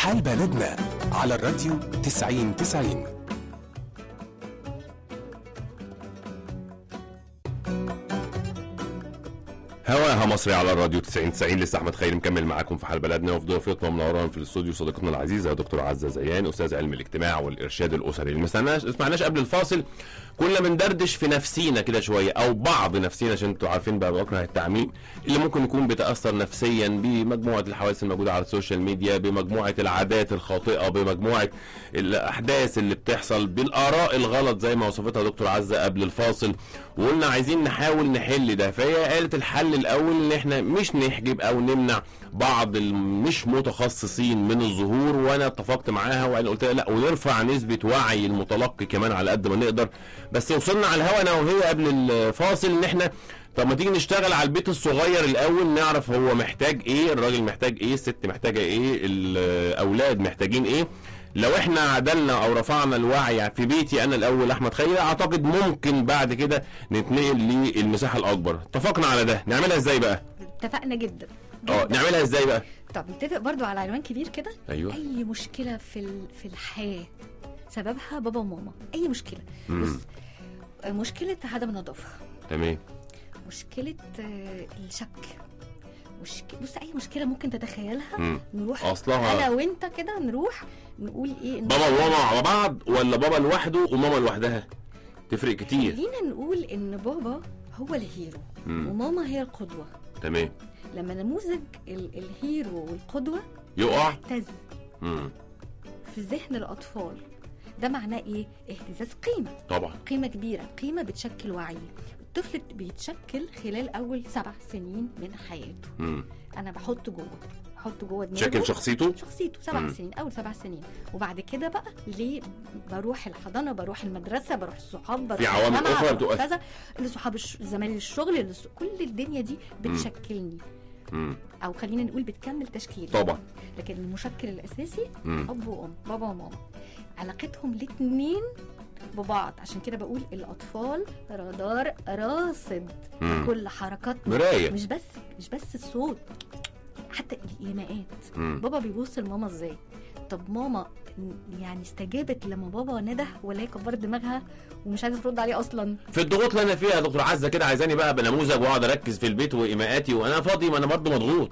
حال بلدنا على الراديو 90 90 هواها مصري على الراديو 90 90 لسه احمد خيري مكمل معاكم في حال بلدنا وفي ضيفتنا منورانا في الاستوديو صديقتنا العزيزه دكتور عزه زيان استاذ علم الاجتماع والارشاد الاسري اللي ما سمعناش سمعناش قبل الفاصل كنا بندردش في نفسينا كده شويه او بعض نفسينا عشان انتوا عارفين بقى بكره التعميم اللي ممكن يكون بيتاثر نفسيا بمجموعه الحوادث الموجوده على السوشيال ميديا بمجموعه العادات الخاطئه بمجموعه الاحداث اللي بتحصل بالاراء الغلط زي ما وصفتها دكتور عزه قبل الفاصل وقلنا عايزين نحاول نحل ده فهي قالت الحل الاول ان احنا مش نحجب او نمنع بعض المش متخصصين من الظهور وانا اتفقت معاها وانا قلت لها لا ونرفع نسبه وعي المتلقي كمان على قد ما نقدر بس وصلنا على الهوا انا وهي قبل الفاصل ان احنا طب ما تيجي نشتغل على البيت الصغير الاول نعرف هو محتاج ايه الراجل محتاج ايه الست محتاجه ايه الاولاد محتاجين ايه لو احنا عدلنا او رفعنا الوعي في بيتي انا الاول احمد خيري اعتقد ممكن بعد كده نتنقل للمساحه الاكبر اتفقنا على ده نعملها ازاي بقى اتفقنا جدا اه جداً. نعملها ازاي بقى طب نتفق برضو على عنوان كبير كده ايوه اي مشكله في ال- في الحياه سببها بابا وماما اي مشكله مم. بص مشكله عدم النظافه تمام مشكله آه، الشك مشك... بص اي مشكله ممكن تتخيلها مم. نروح اصلها انا وانت كده نروح نقول ايه إن- بابا وماما على بعض ولا بابا لوحده وماما لوحدها تفرق كتير خلينا نقول ان بابا هو الهيرو مم. وماما هي القدوه تمام لما نموذج ال- الهيرو والقدوه يقع يهتز مم. في ذهن الاطفال ده معناه ايه اهتزاز قيمه طبعا قيمه كبيره قيمه بتشكل وعي الطفل بيتشكل خلال اول سبع سنين من حياته مم. انا بحطه جوه بحطه جوه دماغه شكل شخصيته شخصيته سبع مم. سنين اول سبع سنين وبعد كده بقى ليه بروح الحضانه بروح المدرسه بروح الصحاب بروح في عوامل الجامعة، أخرى بروح بتؤثر. كذا اللي صحاب الش... زمايل الشغل اللي الس- كل الدنيا دي بتشكلني مم. او خلينا نقول بتكمل تشكيلي طبعا لكن المشكل الاساسي مم. اب وام بابا وماما علاقتهم الاتنين ببعض عشان كده بقول الاطفال رادار راصد مم. كل حركاتنا مرايه مش بس مش بس الصوت حتى الايماءات مم. بابا بيبص لماما ازاي طب ماما يعني استجابت لما بابا نده ولا هي كبرت دماغها ومش عايزه ترد عليه اصلا في الضغوط اللي انا فيها يا دكتور عزه كده عايزاني بقى بنموذج واقعد اركز في البيت وايماءاتي وانا فاضي ما انا برضه مضغوط